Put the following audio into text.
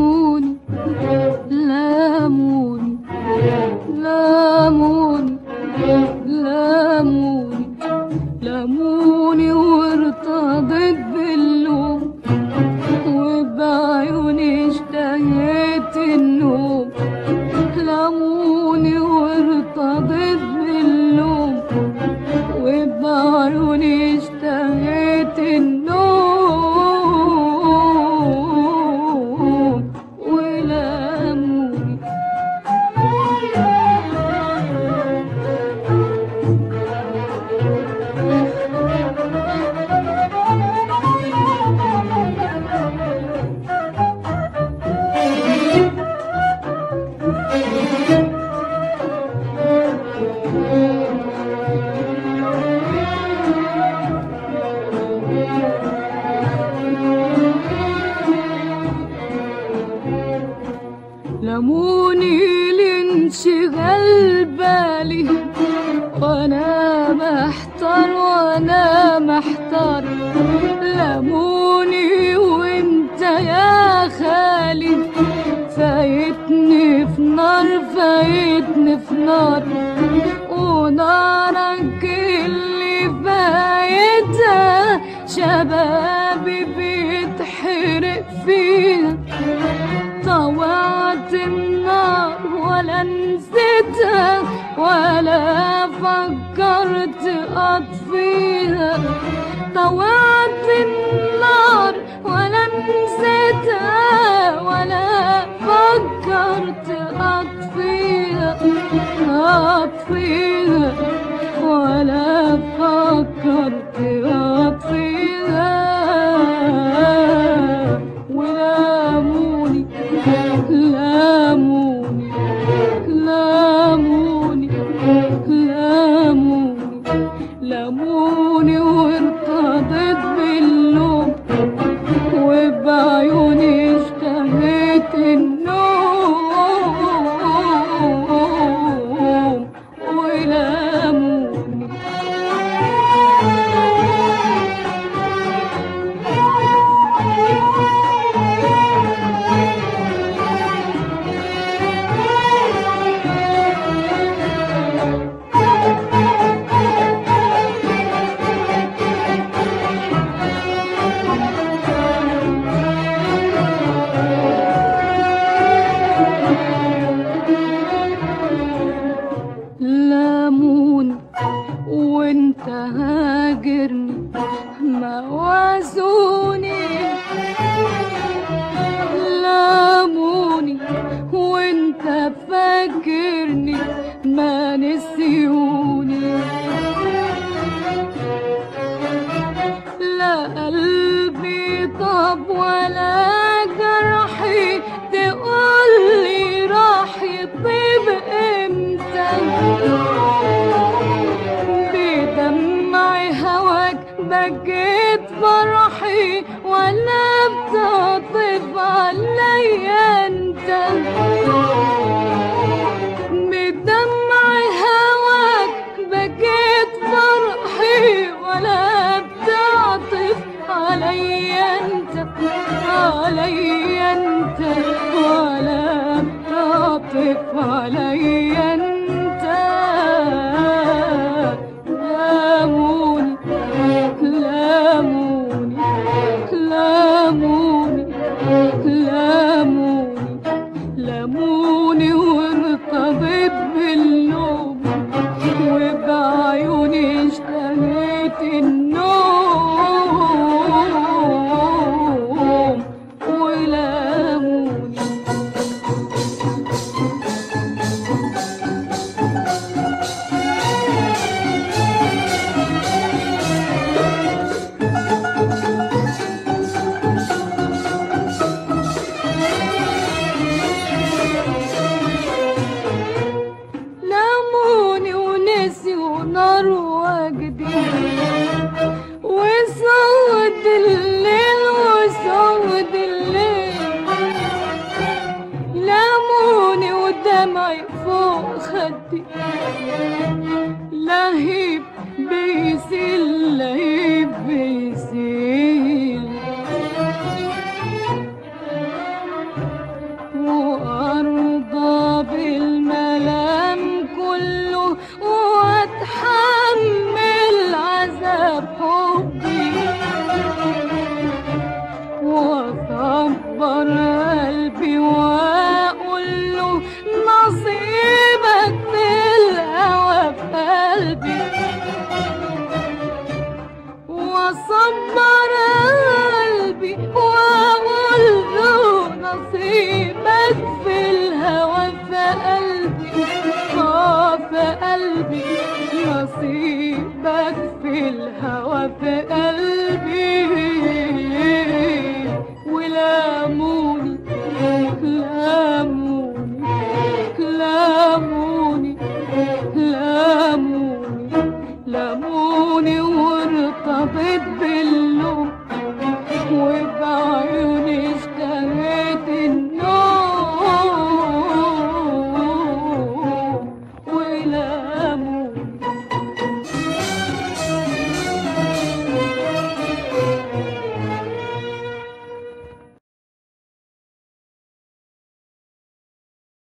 لاموني لاموني لاموني لاموني لاموني وارتضيت باللوم وبعيوني اشتهيت النوم لاموني وارتضيت باللوم وبعيوني اشتهيت النوم ولاموني لموني لانشغال بالي وانا محتار وانا محتار لموني وانت يا خالي فايتني في نار فايتني في نار ونارك اللي فايتها شبابي بيتحرق فيها طوعت النار ولا نسيتها ولا فكرت اطفيها طوعت النار ولا نسيتها ولا فكرت اطفيها اطفيها ولا فكرت اطفيها ولاموني لاموني لاموني لاموني لاموني وارتضيت باللوم وبعيوني اشتهيت النوم ولاموني لاموني وانت هاجرني موازوني لاموني وانت فاكرني ما نسيوني لا قلبي طب ولا جرحي تقولي راح يطيب امتى بدمع هواك بكيت فرحي ولا بتعطف عليا انت بدمع هواك بكيت فرحي ولا بتعطف عليا انت عليا انت ولا بتعطف عليا انت لاموني لاموني لاموني لاموني لاموني وارتضيت باللوم وبعيوني اشتهيت النوم ولاموني نصيبك في الهوى في قلبي اه في قلبي نصيبك في الهوى في قلبي ولاموني لاموني لاموني لاموني لاموني وارتبط باللوم